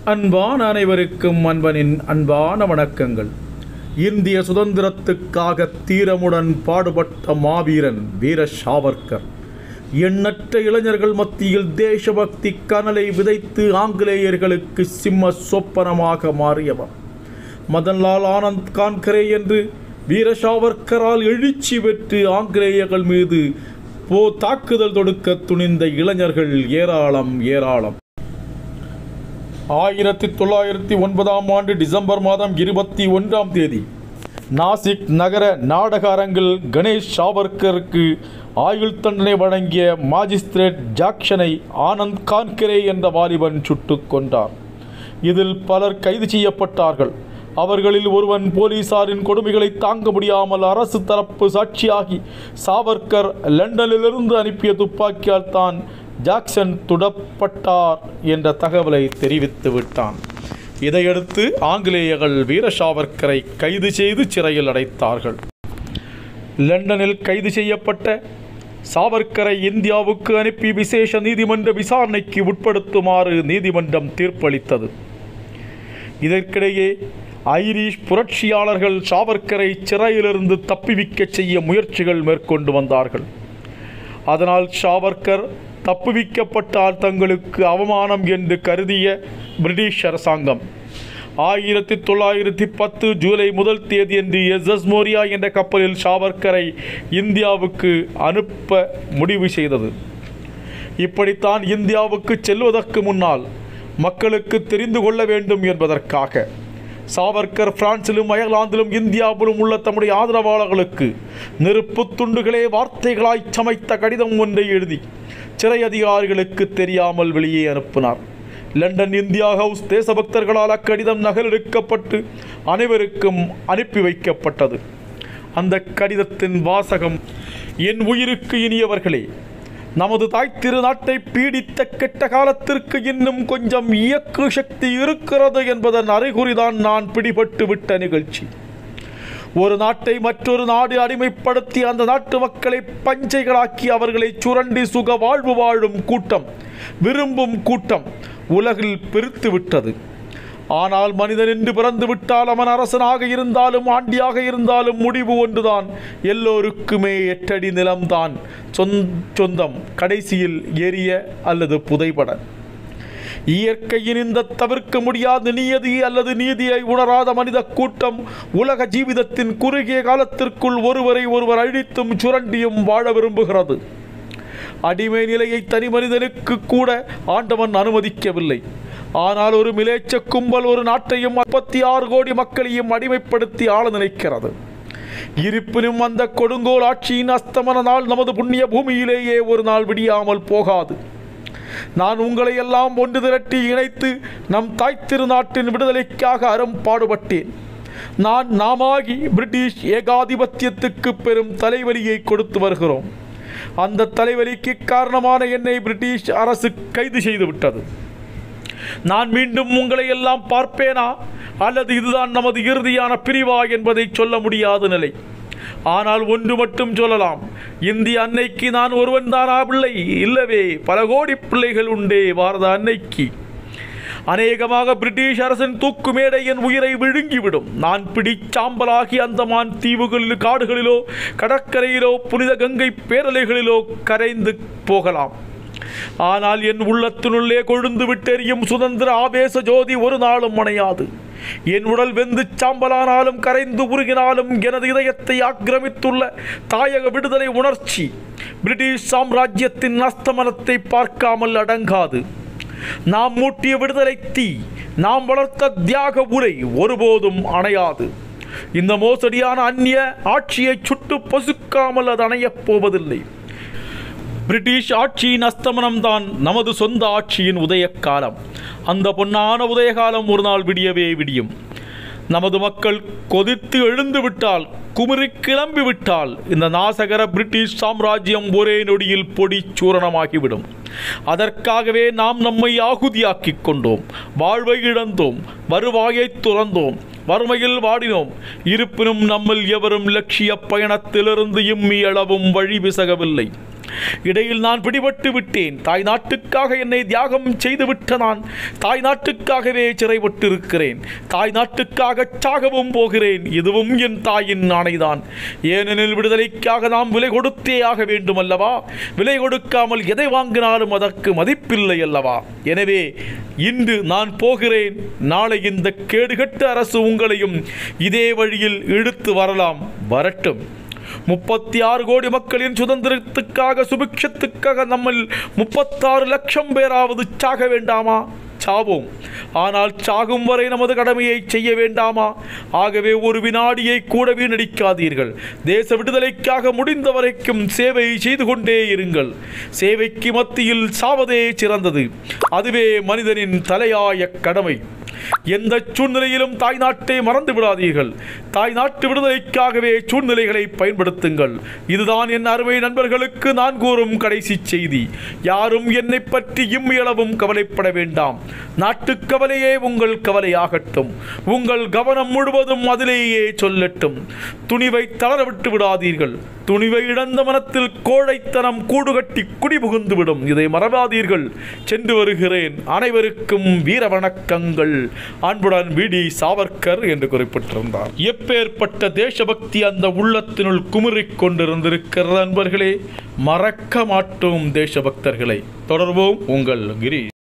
அன்பான அனைவருக்கும் அன்பனின் அன்பான வணக்கங்கள் இந்திய சுதந்திரத்துக்காக தீரமுடன் பாடுபட்ட மாவீரன் வீர சாவர்கர் எண்ணற்ற இளைஞர்கள் மத்தியில் தேசபக்தி கனலை விதைத்து ஆங்கிலேயர்களுக்கு சிம்ம சொப்பனமாக மாறியவர் மதன்லால் ஆனந்த் கான்கரே என்று வீர சாவர்கரால் எழுச்சி பெற்று ஆங்கிலேயர்கள் மீது போ தாக்குதல் தொடுக்க துணிந்த இளைஞர்கள் ஏராளம் ஏராளம் ஆயிரத்தி தொள்ளாயிரத்தி ஒன்பதாம் ஆண்டு டிசம்பர் மாதம் இருபத்தி ஒன்றாம் தேதி நாசிக் நகர நாடக அரங்கில் கணேஷ் சாவர்கருக்கு ஆயுள் தண்டனை வழங்கிய மாஜிஸ்திரேட் ஜாக்சனை ஆனந்த் கான்கரே என்ற வாலிபன் சுட்டுக் கொண்டார் இதில் பலர் கைது செய்யப்பட்டார்கள் அவர்களில் ஒருவன் போலீசாரின் கொடுமைகளை தாங்க முடியாமல் அரசு தரப்பு சாட்சியாகி சாவர்கர் லண்டனிலிருந்து அனுப்பிய துப்பாக்கியால் தான் ஜாக்சன் துடப்பட்டார் என்ற தகவலை தெரிவித்து விட்டான் இதையடுத்து ஆங்கிலேயர்கள் வீர சாவர்கரை கைது செய்து சிறையில் அடைத்தார்கள் லண்டனில் கைது செய்யப்பட்ட சாவர்கரை இந்தியாவுக்கு அனுப்பி விசேஷ நீதிமன்ற விசாரணைக்கு உட்படுத்துமாறு நீதிமன்றம் தீர்ப்பளித்தது இதற்கிடையே ஐரிஷ் புரட்சியாளர்கள் சாவர்கரை சிறையிலிருந்து தப்பிவிக்கச் செய்ய முயற்சிகள் மேற்கொண்டு வந்தார்கள் அதனால் சாவர்கர் தப்புவிக்கப்பட்டால் தங்களுக்கு அவமானம் என்று கருதிய பிரிட்டிஷ் அரசாங்கம் ஆயிரத்தி தொள்ளாயிரத்தி பத்து ஜூலை முதல் தேதியன்று எஸ்எஸ் மோரியா என்ற கப்பலில் சாவர்கரை இந்தியாவுக்கு அனுப்ப முடிவு செய்தது இப்படித்தான் இந்தியாவுக்கு செல்வதற்கு முன்னால் மக்களுக்கு தெரிந்து கொள்ள வேண்டும் என்பதற்காக சாவர்கர் பிரான்சிலும் அயர்லாந்திலும் இந்தியாவிலும் உள்ள தம்முடைய ஆதரவாளர்களுக்கு நெருப்பு துண்டுகளே வார்த்தைகளாய் சமைத்த கடிதம் ஒன்றை எழுதி சிறை அதிகாரிகளுக்கு தெரியாமல் வெளியே அனுப்பினார் லண்டன் இந்தியா ஹவுஸ் தேசபக்தர்களால் அக்கடிதம் நகலெடுக்கப்பட்டு அனைவருக்கும் அனுப்பி வைக்கப்பட்டது அந்த கடிதத்தின் வாசகம் என் உயிருக்கு இனியவர்களே நமது தாய் திருநாட்டை பீடித்த கெட்ட காலத்திற்கு இன்னும் கொஞ்சம் இயக்கு சக்தி இருக்கிறது என்பதன் அறிகுறிதான் நான் பிடிபட்டு விட்ட நிகழ்ச்சி ஒரு நாட்டை மற்றொரு நாடு அடிமைப்படுத்தி அந்த நாட்டு மக்களை பஞ்சைகளாக்கி அவர்களை சுரண்டி சுக வாழ்வு வாழும் கூட்டம் விரும்பும் கூட்டம் உலகில் பெருத்து விட்டது ஆனால் மனிதன் என்று பிறந்து விட்டால் அவன் அரசனாக இருந்தாலும் ஆண்டியாக இருந்தாலும் முடிவு ஒன்றுதான் எல்லோருக்குமே எட்டடி நிலம்தான் சொந்தம் கடைசியில் எரிய அல்லது புதைபட இயற்கையின் இந்த தவிர்க்க முடியாத நியதி அல்லது நீதியை உணராத மனித கூட்டம் உலக ஜீவிதத்தின் குறுகிய காலத்திற்குள் ஒருவரை ஒருவர் அழித்தும் சுரண்டியும் வாழ விரும்புகிறது அடிமை நிலையை தனி மனிதனுக்கு கூட ஆண்டவன் அனுமதிக்கவில்லை ஆனால் ஒரு மிலேச்ச கும்பல் ஒரு நாட்டையும் முப்பத்தி ஆறு கோடி மக்களையும் அடிமைப்படுத்தி ஆள நினைக்கிறது இருப்பினும் அந்த கொடுங்கோல் ஆட்சியின் அஸ்தமன நாள் நமது புண்ணிய பூமியிலேயே ஒரு நாள் விடியாமல் போகாது நான் உங்களை எல்லாம் ஒன்று திரட்டி இணைத்து நம் தாய் திருநாட்டின் விடுதலைக்காக அறம் பாடுபட்டேன் நான் நாமாகி பிரிட்டிஷ் ஏகாதிபத்தியத்துக்கு பெரும் தலைவலியை கொடுத்து வருகிறோம் அந்த தலைவலிக்கு காரணமான என்னை பிரிட்டிஷ் அரசு கைது செய்து விட்டது நான் மீண்டும் உங்களை எல்லாம் பார்ப்பேனா அல்லது இதுதான் நமது இறுதியான பிரிவா என்பதை சொல்ல முடியாத நிலை ஆனால் ஒன்று மட்டும் சொல்லலாம் இந்திய அன்னைக்கு நான் ஒருவன் தானா பிள்ளை இல்லவே பல கோடி பிள்ளைகள் உண்டே பாரத அன்னைக்கு அநேகமாக பிரிட்டிஷ் அரசின் தூக்கு மேடை என் உயிரை விழுங்கிவிடும் நான் பிடிச்சாம்பலாகி அந்தமான் தீவுகளில் காடுகளிலோ கடற்கரையிலோ புனித கங்கை பேரலைகளிலோ கரைந்து போகலாம் ஆனால் என் உள்ளத்தினுள்ளே கொழுந்து விட்டெறியும் சுதந்திர ஆவேச ஜோதி ஒரு நாளும் அணையாது என் உடல் வெந்து சாம்பலானாலும் கரைந்து உருகினாலும் எனது இதயத்தை ஆக்கிரமித்துள்ள தாயக விடுதலை உணர்ச்சி பிரிட்டிஷ் சாம்ராஜ்யத்தின் அஸ்தமனத்தை பார்க்காமல் அடங்காது நாம் மூட்டிய விடுதலை தீ நாம் வளர்த்த தியாக உரை ஒருபோதும் அணையாது இந்த மோசடியான அந்நிய ஆட்சியை சுட்டு பொசுக்காமல் அது அணையப் போவதில்லை பிரிட்டிஷ் ஆட்சியின் அஸ்தமனம்தான் நமது சொந்த ஆட்சியின் உதய காலம் அந்த பொன்னான உதயகாலம் ஒரு நாள் விடியவே விடியும் நமது மக்கள் கொதித்து எழுந்து விட்டால் குமரி கிளம்பி விட்டால் இந்த நாசகர பிரிட்டிஷ் சாம்ராஜ்யம் ஒரே நொடியில் பொடி சூரணமாகிவிடும் அதற்காகவே நாம் நம்மை ஆகுதியாக்கிக் கொண்டோம் வாழ்வை இழந்தோம் வருவாயை துறந்தோம் வறுமையில் வாடினோம் இருப்பினும் நம்மில் எவரும் லட்சிய பயணத்திலிருந்து இம்மி அளவும் வழி விசகவில்லை இடையில் நான் பிடிபட்டு விட்டேன் தாய் நாட்டுக்காக என்னை தியாகம் செய்து விட்ட நான் தாய் நாட்டுக்காகவே சிறைப்பட்டு இருக்கிறேன் தாய் நாட்டுக்காக சாகவும் போகிறேன் இதுவும் என் தாயின் ஆணைதான் ஏனெனில் விடுதலைக்காக நாம் விலை கொடுத்தே ஆக வேண்டும் அல்லவா விலை கொடுக்காமல் எதை வாங்கினாலும் அதற்கு மதிப்பில்லை அல்லவா எனவே இன்று நான் போகிறேன் நாளை இந்த கேடுகட்ட அரசு உங்களையும் இதே வழியில் இழுத்து வரலாம் வரட்டும் முப்பத்தி ஆறு கோடி மக்களின் சுதந்திரத்துக்காக சுபிக்ஷத்துக்காக நம்மில் முப்பத்தாறு லட்சம் பேராவது சாக வேண்டாமா சாவோம் ஆனால் சாகும் வரை நமது கடமையை செய்ய வேண்டாமா ஆகவே ஒரு வினாடியை கூட வீணடிக்காதீர்கள் தேச விடுதலைக்காக முடிந்த வரைக்கும் சேவை செய்து கொண்டே இருங்கள் சேவைக்கு மத்தியில் சாவதே சிறந்தது அதுவே மனிதனின் தலையாய கடமை எந்த சூழ்நிலையிலும் தாய் நாட்டை மறந்து விடாதீர்கள் தாய் நாட்டு விடுதலைக்காகவே சூழ்நிலைகளை பயன்படுத்துங்கள் இதுதான் என் அருமை நண்பர்களுக்கு நான் கூறும் கடைசி செய்தி யாரும் என்னை பற்றி இம்மியளவும் கவலைப்பட வேண்டாம் நாட்டுக் கவலையே உங்கள் கவலையாகட்டும் உங்கள் கவனம் முழுவதும் அதிலேயே சொல்லட்டும் துணிவை தளர விட்டு விடாதீர்கள் துணிவை இழந்த மனத்தில் கோழைத்தனம் கூடு கட்டி குடி புகுந்துவிடும் இதை மறவாதீர்கள் சென்று வருகிறேன் அனைவருக்கும் வீர வணக்கங்கள் அன்புடன் விடி சாவர்கர் என்று குறிப்பிட்டிருந்தார் எப்பேற்பட்ட தேசபக்தி அந்த உள்ளத்தினுள் குமுறிக் கொண்டிருந்திருக்கிறது நண்பர்களே மறக்க மாட்டோம் தேசபக்தர்களை தொடர்வோம் உங்கள் கிரி